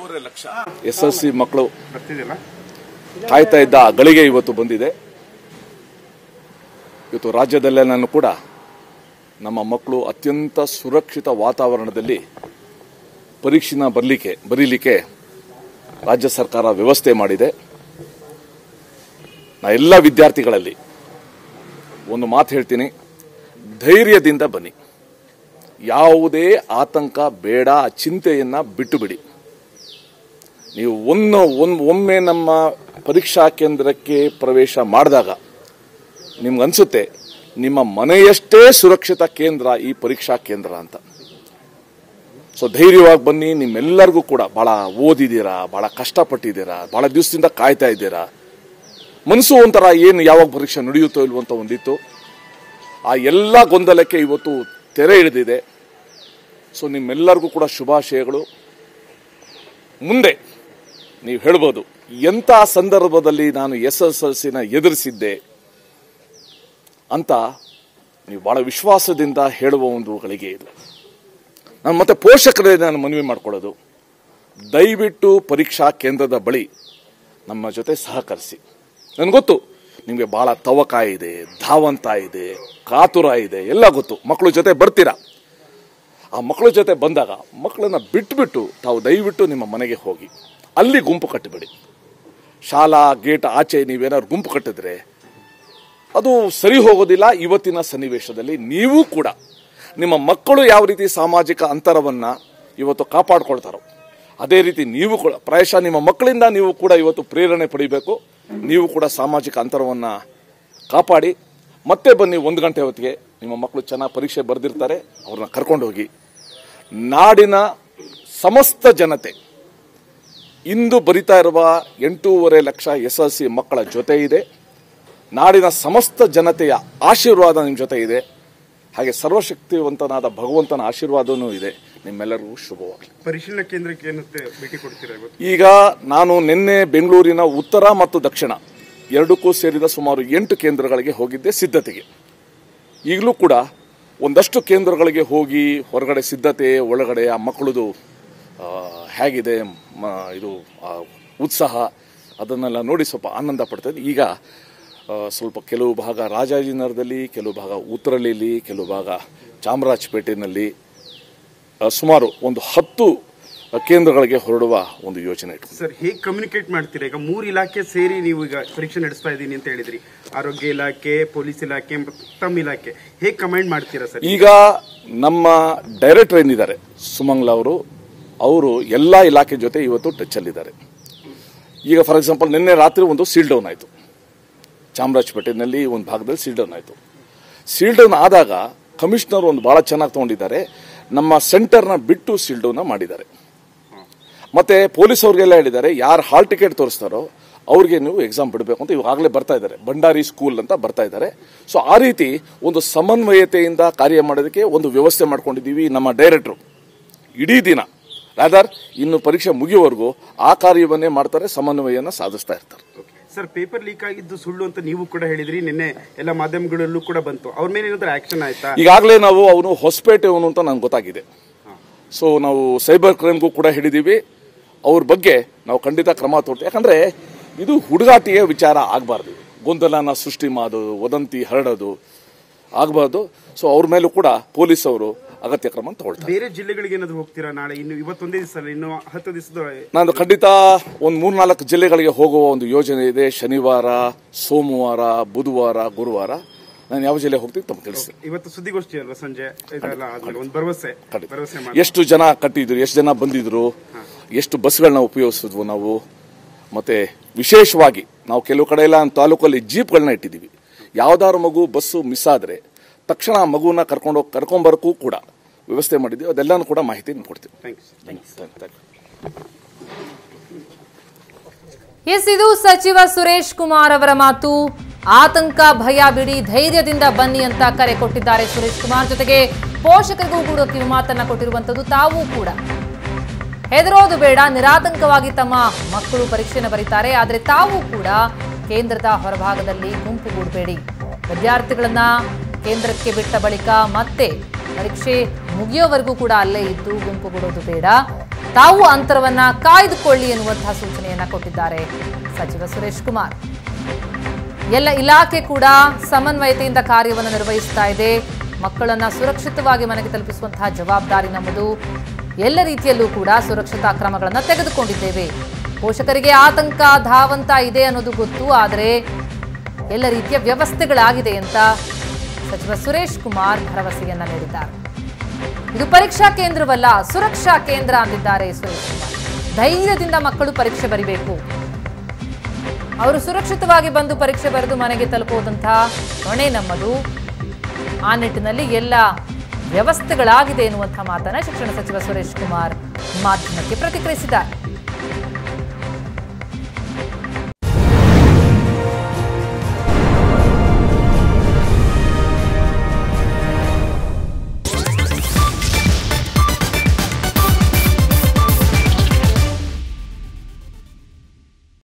S L C ಮಕ್ಕಳು ಬರ್ತಿದೆಯಲ್ಲ ಕಾಯ್ತಾ ಇದ್ದ ಆ ಗಳಿಗೆ ಇವತ್ತು ಬಂದಿದೆ ಇವತ್ತು ರಾಜ್ಯದಲ್ಲೆಲ್ಲನೂ ಕೂಡ ನಮ್ಮ ಮಕ್ಕಳು ಅತ್ಯಂತ ಸುರಕ್ಷಿತ ವಾತಾವರಣದಲ್ಲಿ ಪರೀಕ್ಷೆನ ಬರಲಿಕ್ಕೆ ಬರೀಲಿಕ್ಕೆ ರಾಜ್ಯ ಸರ್ಕಾರ ವ್ಯವಸ್ಥೆ ಮಾಡಿದೆ ನಾ ಎಲ್ಲ ವಿದ್ಯಾರ್ಥಿಗಳಲ್ಲಿ ಒಂದು ಮಾತು ಹೇಳ್ತೀನಿ ಧೈರ್ಯದಿಂದ ಬನ್ನಿ ಯಾವುದೇ ಆತಂಕ ಬೇಡ ಆ ಚಿಂತೆಯನ್ನ ಬಿಟ್ಟು ಬಿಡಿ ನೀವು ಒಂದು ಒಂದು ಒಮ್ಮೆ ನಮ್ಮ ಪರೀಕ್ಷಾ ಕೇಂದ್ರಕ್ಕೆ ಪ್ರವೇಶ ಮಾಡಿದಾಗ ನಿಮ್ಗೆ ಅನ್ಸುತ್ತೆ ನಿಮ್ಮ ಮನೆಯಷ್ಟೇ ಸುರಕ್ಷಿತ ಕೇಂದ್ರ ಈ ಪರೀಕ್ಷಾ ಕೇಂದ್ರ ಅಂತ ಸೊ ಧೈರ್ಯವಾಗಿ ಬನ್ನಿ ನಿಮ್ಮೆಲ್ಲರಿಗೂ ಕೂಡ ಬಹಳ ಓದಿದ್ದೀರಾ ಬಹಳ ಕಷ್ಟಪಟ್ಟಿದ್ದೀರಾ ಬಹಳ ದಿವಸದಿಂದ ಕಾಯ್ತಾ ಇದ್ದೀರಾ ಮನಸ್ಸು ಒಂಥರ ಏನು ಯಾವಾಗ ಪರೀಕ್ಷೆ ನಡೆಯುತ್ತೋ ಇಲ್ವೋ ಅಂತ ಒಂದಿತ್ತು ಆ ಎಲ್ಲ ಗೊಂದಲಕ್ಕೆ ಇವತ್ತು ತೆರೆ ಹಿಡಿದಿದೆ ಸೊ ನಿಮ್ಮೆಲ್ಲರಿಗೂ ಕೂಡ ಶುಭಾಶಯಗಳು ಮುಂದೆ ನೀವು ಹೇಳ್ಬೋದು ಎಂಥ ಸಂದರ್ಭದಲ್ಲಿ ನಾನು ಎಸ್ ಎಸ್ ಎಲ್ ಸಿನ ಎದುರಿಸಿದ್ದೆ ಅಂತ ನೀವು ಬಹಳ ವಿಶ್ವಾಸದಿಂದ ಹೇಳುವ ಒಂದು ಗಳಿಗೆ ಇದು ನಾನು ಮತ್ತೆ ಪೋಷಕರೇ ನಾನು ಮನವಿ ಮಾಡ್ಕೊಳ್ಳೋದು ದಯವಿಟ್ಟು ಪರೀಕ್ಷಾ ಕೇಂದ್ರದ ಬಳಿ ನಮ್ಮ ಜೊತೆ ಸಹಕರಿಸಿ ನನಗೊತ್ತು ನಿಮಗೆ ಬಹಳ ತವಕ ಇದೆ ಧಾವಂತ ಇದೆ ಕಾತುರ ಇದೆ ಎಲ್ಲ ಗೊತ್ತು ಮಕ್ಕಳ ಜೊತೆ ಬರ್ತೀರಾ ಆ ಮಕ್ಕಳ ಜೊತೆ ಬಂದಾಗ ಮಕ್ಕಳನ್ನ ಬಿಟ್ಬಿಟ್ಟು ತಾವು ದಯವಿಟ್ಟು ನಿಮ್ಮ ಮನೆಗೆ ಹೋಗಿ ಅಲ್ಲಿ ಗುಂಪು ಕಟ್ಟಿಬಿಡಿ ಶಾಲಾ ಗೇಟ್ ಆಚೆ ನೀವೇನಾದ್ರು ಗುಂಪು ಕಟ್ಟಿದ್ರೆ ಅದು ಸರಿ ಹೋಗೋದಿಲ್ಲ ಇವತ್ತಿನ ಸನ್ನಿವೇಶದಲ್ಲಿ ನೀವು ಕೂಡ ನಿಮ್ಮ ಮಕ್ಕಳು ಯಾವ ರೀತಿ ಸಾಮಾಜಿಕ ಅಂತರವನ್ನ ಇವತ್ತು ಕಾಪಾಡ್ಕೊಳ್ತಾರೋ ಅದೇ ರೀತಿ ನೀವು ಕೂಡ ಪ್ರಾಯಶಃ ನಿಮ್ಮ ಮಕ್ಕಳಿಂದ ನೀವು ಕೂಡ ಇವತ್ತು ಪ್ರೇರಣೆ ಪಡಿಬೇಕು ನೀವು ಕೂಡ ಸಾಮಾಜಿಕ ಅಂತರವನ್ನ ಕಾಪಾಡಿ ಮತ್ತೆ ಬನ್ನಿ ಒಂದು ಗಂಟೆ ಹೊತ್ತಿಗೆ ನಿಮ್ಮ ಮಕ್ಕಳು ಚೆನ್ನಾಗಿ ಪರೀಕ್ಷೆ ಬರೆದಿರ್ತಾರೆ ಅವ್ರನ್ನ ಕರ್ಕೊಂಡು ಹೋಗಿ ನಾಡಿನ ಸಮಸ್ತ ಜನತೆ ಇಂದು ಬರಿತಾ ಇರುವ ಎಂಟೂವರೆ ಲಕ್ಷ ಎಸ್ ಎಲ್ ಸಿ ಮಕ್ಕಳ ಜೊತೆ ಇದೆ ನಾಡಿನ ಸಮಸ್ತ ಜನತೆಯ ಆಶೀರ್ವಾದ ನಿಮ್ಮ ಜೊತೆ ಇದೆ ಹಾಗೆ ಸರ್ವಶಕ್ತಿವಂತನಾದ ಭಗವಂತನ ಆಶೀರ್ವಾದವೂ ಇದೆ ನಿಮ್ಮೆಲ್ಲರಿಗೂ ಶುಭವಾಗಲಿ ಪರಿಶೀಲನಾ ಕೇಂದ್ರಕ್ಕೆ ಏನಂತೆ ಭೇಟಿ ಕೊಡ್ತೀರಾ ಇವತ್ತು ಈಗ ನಾನು ನಿನ್ನೆ ಬೆಂಗಳೂರಿನ ಉತ್ತರ ಮತ್ತು ದಕ್ಷಿಣ ಎರಡಕ್ಕೂ ಸೇರಿದ ಸುಮಾರು ಎಂಟು ಕೇಂದ್ರಗಳಿಗೆ ಹೋಗಿದ್ದೆ ಸಿದ್ಧತೆಗೆ ಈಗಲೂ ಕೂಡ ಒಂದಷ್ಟು ಕೇಂದ್ರಗಳಿಗೆ ಹೋಗಿ ಹೊರಗಡೆ ಸಿದ್ಧತೆ ಒಳಗಡೆ ಆ ಮಕ್ಕಳದು ಆ, ಹೇಗಿದೆ ಮ- ಇದು ಆ, ಉತ್ಸಾಹ ಅದನ್ನೆಲ್ಲ ನೋಡಿ ಸ್ವಲ್ಪ ಆನಂದ ಪಡ್ತಾ ಇದ್ದೆ. ಈಗ ಆ, ಸ್ವಲ್ಪ ಕೆಲವು ಭಾಗ ರಾಜಾಜಿನಗರದಲ್ಲಿ ಕೆಲವು ಭಾಗ ಉತ್ತರಳ್ಳಿಲಿ ಕೆಲವು ಭಾಗ ಚಾಮರಾಜಪೇಟೆನಲ್ಲಿ ಆ, ಸುಮಾರು ಒಂದು ಹತ್ತು ಕೇಂದ್ರಗಳಿಗೆ ಹೊರಡುವ ಒಂದು ಯೋಚನೆ ಇಟ್ಕೊಂಡು ಸರ್ ಹೇಗೆ ಕಮ್ಯುನಿಕೇಟ್ ಮಾಡ್ತೀರಾ ಈಗ ಮೂರು ಇಲಾಖೆ ಸೇರಿ ನೀವು ಈಗ ಪರೀಕ್ಷೆ ನಡೆಸ್ತಾ ಇದ್ದೀನಿ ಅಂತ ಹೇಳಿದ್ರಿ ಆರೋಗ್ಯ ಇಲಾಖೆ ಪೊಲೀಸ್ ಇಲಾಖೆ ಮತ್ತು ತಮ್ಮ ಇಲಾಖೆ ಹೇಗೆ ಕಮಾಂಡ್ ಮಾಡ್ತೀರಾ ಸರ್ ಈಗ ನಮ್ಮ ಡೈರೆಕ್ಟರ್ ಏನಿದ್ದಾರೆ ಸುಮಂಗ್ಲ ಅವರು ಅವರು ಎಲ್ಲ ಇಲಾಖೆ ಜೊತೆ ಇವತ್ತು ಟಚ್ ಅಲ್ಲಿದ್ದಾರೆ ಈಗ ಫಾರ್ ಎಕ್ಸಾಂಪಲ್ ನಿನ್ನೆ ರಾತ್ರಿ ಒಂದು ಸೀಲ್ ಡೌನ್ ಆಯಿತು ಚಾಮರಾಜಪೇಟೆನಲ್ಲಿ ಒಂದು ಭಾಗದಲ್ಲಿ ಸೀಲ್ ಡೌನ್ ಆಯಿತು ಸೀಲ್ ಡೌನ್ ಆದಾಗ ಕಮಿಷನರ್ ಒಂದು ಬಹಳ ಚೆನ್ನಾಗಿ ತಗೊಂಡಿದ್ದಾರೆ ನಮ್ಮ ಸೆಂಟರ್ನ ಬಿಟ್ಟು ಸೀಲ್ ಡೌನ್ ಮಾಡಿದ್ದಾರೆ ಮತ್ತೆ ಪೊಲೀಸ್ ಅವ್ರಿಗೆಲ್ಲ ಹೇಳಿದ್ದಾರೆ ಯಾರು ಹಾಲ್ ಟಿಕೆಟ್ ತೋರಿಸ್ತಾರೋ ಅವ್ರಿಗೆ ನೀವು ಎಕ್ಸಾಮ್ ಬಿಡಬೇಕು ಅಂತ ಇವಾಗಲೇ ಬರ್ತಾ ಇದ್ದಾರೆ ಭಂಡಾರಿ ಸ್ಕೂಲ್ ಅಂತ ಬರ್ತಾ ಇದ್ದಾರೆ ಸೊ ಆ ರೀತಿ ಒಂದು ಸಮನ್ವಯತೆಯಿಂದ ಕಾರ್ಯ ಮಾಡೋದಕ್ಕೆ ಒಂದು ವ್ಯವಸ್ಥೆ ಮಾಡ್ಕೊಂಡಿದ್ದೀವಿ ನಮ್ಮ ಡೈರೆಕ್ಟ್ರು ಇಡೀ ದಿನ ರಾದರ್ ಇನ್ನು ಪರೀಕ್ಷೆ ಮುಗಿಯುವವರೆಗೂ ಆ ಕಾರ್ಯವನ್ನೇ ಮಾಡ್ತಾರೆ ಸಮನ್ವಯನ ಸಾಧಿಸ್ತಾ ಇರ್ತಾರೆ ಸರ್ ಪೇಪರ್ ಲೀಕ್ ಆಗಿದ್ದು ಸುಳ್ಳು ಅಂತ ನೀವು ಕೂಡ ಹೇಳಿದ್ರಿ ನಿನ್ನೆ ಎಲ್ಲ ಮಾಧ್ಯಮಗಳಲ್ಲೂ ಕೂಡ ಬಂತು ಅವ್ರ ಮೇಲೆ ಏನಾದ್ರು ಆಕ್ಷನ್ ಆಯ್ತಾ ಈಗಾಗಲೇ ನಾವು ಅವನು ಹೊಸಪೇಟೆ ಅವನು ಅಂತ ನಂಗೆ ಗೊತ್ತಾಗಿದೆ ಸೊ ನಾವು ಸೈಬರ್ ಕ್ರೈಮ್ಗೂ ಕೂಡ ಹಿಡಿದೀವಿ ಅವ್ರ ಬಗ್ಗೆ ನಾವು ಖಂಡಿತ ಕ್ರಮ ತಗೊಳ್ತೀವಿ ಯಾಕಂದ್ರೆ ಇದು ಹುಡುಗಾಟಿಯ ವಿಚಾರ ಆಗಬಾರ್ದು ಗೊಂದಲನ ಸೃಷ್ಟಿ ಮಾಡೋದು ವದಂತಿ ಹರಡೋದು ಆಗಬಾರ್ದು ಸೊ ಅವ್ರ ಮೇಲೂ ಕೂಡ ಪೊಲೀಸ್ ಅವರು ಅಗತ್ಯ ಕ್ರಮ ತಗೊಳ್ತಾರೆ ಬೇರೆ ಜಿಲ್ಲೆಗಳಿಗೆ ಏನಾದ್ರು ಹೋಗ್ತೀರಾ ನಾಳೆ ಇನ್ನು ಇವತ್ತೊಂದೇ ದಿವಸ ಅಲ್ಲ ಇನ್ನು ಹತ್ತು ದಿವಸದ ನಾನು ಖಂಡಿತ ಒಂದು ಮೂರ್ನಾಲ್ಕು ಜಿಲ್ಲೆಗಳಿಗೆ ಹೋಗುವ ಒಂದು ಯೋಜನೆ ಇದೆ ಶನಿವಾರ ಸೋಮವಾರ ಬುಧವಾರ ಗುರುವಾರ ನಾನು ಯಾವ ಜಿಲ್ಲೆ ಹೋಗ್ತೀನಿ ತಮ್ಮ ತಿಳಿಸ್ತೀನಿ ಇವತ್ತು ಸುದ್ದಿಗೋಷ್ಠಿ ಅಲ್ವಾ ಸಂಜೆ ಇದೆಲ್ಲ ಆದ್ಮೇಲೆ ಒಂದು ಭರವಸೆ ಖಂಡಿತ. ಭರವಸೆ ಮಾಡಿ ಎಷ್ಟು ಜನ ಕಟ್ಟಿದ್ರು ಎಷ್ಟು ಜನ ಬಂದಿದ್ರು ಎಷ್ಟು ಬಸ್ಗಳನ್ನ ಉಪಯೋಗಿಸಿದ್ವು ನಾವು ಮತ್ತೆ ವಿಶೇಷವಾಗಿ ನಾವು ಕೆಲವು ಕಡೆ ಎಲ್ಲ ತಾಲೂಕಲ್ಲಿ ಜೀಪ್ಗಳನ್ನ ಇಟ್ಟಿದ್ದೀವಿ ಯಾವ್ದಾದ್ರು ಮಗು ಬಸ್ಸು ಮಿಸ್ ಆದ್ರೆ ತಕ್ಷಣ ಆ ಮಗುವನ್ನ ಕರ್ಕೊಂಡು ಹೋಗಿ ಕರ್ಕೊಂಬರಕ್ಕೂ ಕೂಡ ವ್ಯವಸ್ಥೆ ಮಾಡಿದ್ದೀವಿ ಅದೆಲ್ಲನೂ ಕೂಡ ಮಾಹಿತಿ ನಿಮ್ಗೆ ಕೊಡ್ತೀವಿ thank you Thank you, thank you. Yes ಇದು ಸಚಿವ ಸುರೇಶ್ ಕುಮಾರ್ ಅವರ ಮಾತು ಆತಂಕ ಭಯ ಬಿಡಿ ಧೈರ್ಯದಿಂದ ಬನ್ನಿ ಅಂತ ಕರೆ ಕೊಟ್ಟಿದ್ದಾರೆ ಸುರೇಶ್ ಕುಮಾರ್ ಜೊತೆಗೆ ಪೋಷಕರಿಗೂ ಕೂಡ ಕಿವಿ ಮಾತನ್ನ ಕೊಟ್ಟಿರುವಂತದ್ದು ತಾವೂ ಕೂಡ ಹೆದರೋದು ಬೇಡ ನಿರಾತಂಕವಾಗಿ ತಮ್ಮ ಮಕ್ಕಳು ಪರೀಕ್ಷೆಯನ್ನು ಬರೀತಾರೆ ಆದರೆ ತಾವು ಕೂಡ ಕೇಂದ್ರದ ಹೊರಭಾಗದಲ್ಲಿ ಗುಂಪುಗೂಡಬೇಡಿ ವಿದ್ಯಾರ್ಥಿಗಳನ್ನ ಕೇಂದ್ರಕ್ಕೆ ಬಿಟ್ಟ ಬಳಿಕ ಮತ್ತೆ ಪರೀಕ್ಷೆ ಮುಗಿಯೋವರೆಗೂ ಕೂಡ ಅಲ್ಲೇ ಇದ್ದು ಗುಂಪುಗೂಡೋದು ಬೇಡ ತಾವು ಅಂತರವನ್ನ ಕಾಯ್ದುಕೊಳ್ಳಿ ಎನ್ನುವಂತಹ ಸೂಚನೆಯನ್ನ ಕೊಟ್ಟಿದ್ದಾರೆ ಸಚಿವ ಸುರೇಶ್ ಕುಮಾರ್ ಎಲ್ಲ ಇಲಾಖೆ ಕೂಡ ಸಮನ್ವಯತೆಯಿಂದ ಕಾರ್ಯವನ್ನು ನಿರ್ವಹಿಸ್ತಾ ಇದೆ ಮಕ್ಕಳನ್ನ ಸುರಕ್ಷಿತವಾಗಿ ಮನೆಗೆ ತಲುಪಿಸುವಂತಹ ಜವಾಬ್ದಾರಿ ನಮ್ಮದು ಎಲ್ಲ ರೀತಿಯಲ್ಲೂ ಕೂಡ ಸುರಕ್ಷತಾ ಕ್ರಮಗಳನ್ನು ತೆಗೆದುಕೊಂಡಿದ್ದೇವೆ ಪೋಷಕರಿಗೆ ಆತಂಕ ಧಾವಂತ ಇದೆ ಅನ್ನೋದು ಗೊತ್ತು ಆದರೆ ಎಲ್ಲ ರೀತಿಯ ವ್ಯವಸ್ಥೆಗಳಾಗಿದೆ ಅಂತ ಸಚಿವ ಸುರೇಶ್ ಕುಮಾರ್ ಭರವಸೆಯನ್ನ ನೀಡಿದ್ದಾರೆ ಇದು ಪರೀಕ್ಷಾ ಕೇಂದ್ರವಲ್ಲ ಸುರಕ್ಷಾ ಕೇಂದ್ರ ಅಂದಿದ್ದಾರೆ ಸುರೇಶ್ ಕುಮಾರ್ ಧೈರ್ಯದಿಂದ ಮಕ್ಕಳು ಪರೀಕ್ಷೆ ಬರಿಬೇಕು ಅವರು ಸುರಕ್ಷಿತವಾಗಿ ಬಂದು ಪರೀಕ್ಷೆ ಬರೆದು ಮನೆಗೆ ತಲುಪುವುದಂತಹ ಹೊಣೆ ನಮ್ಮದು ಆ ನಿಟ್ಟಿನಲ್ಲಿ ಎಲ್ಲ ವ್ಯವಸ್ಥೆಗಳಾಗಿದೆ ಎನ್ನುವಂತಹ ಮಾತನ್ನ ಶಿಕ್ಷಣ ಸಚಿವ ಸುರೇಶ್ ಕುಮಾರ್ ಮಾಧ್ಯಮಕ್ಕೆ ಪ್ರತಿಕ್ರಿಯಿಸಿದ್ದಾರೆ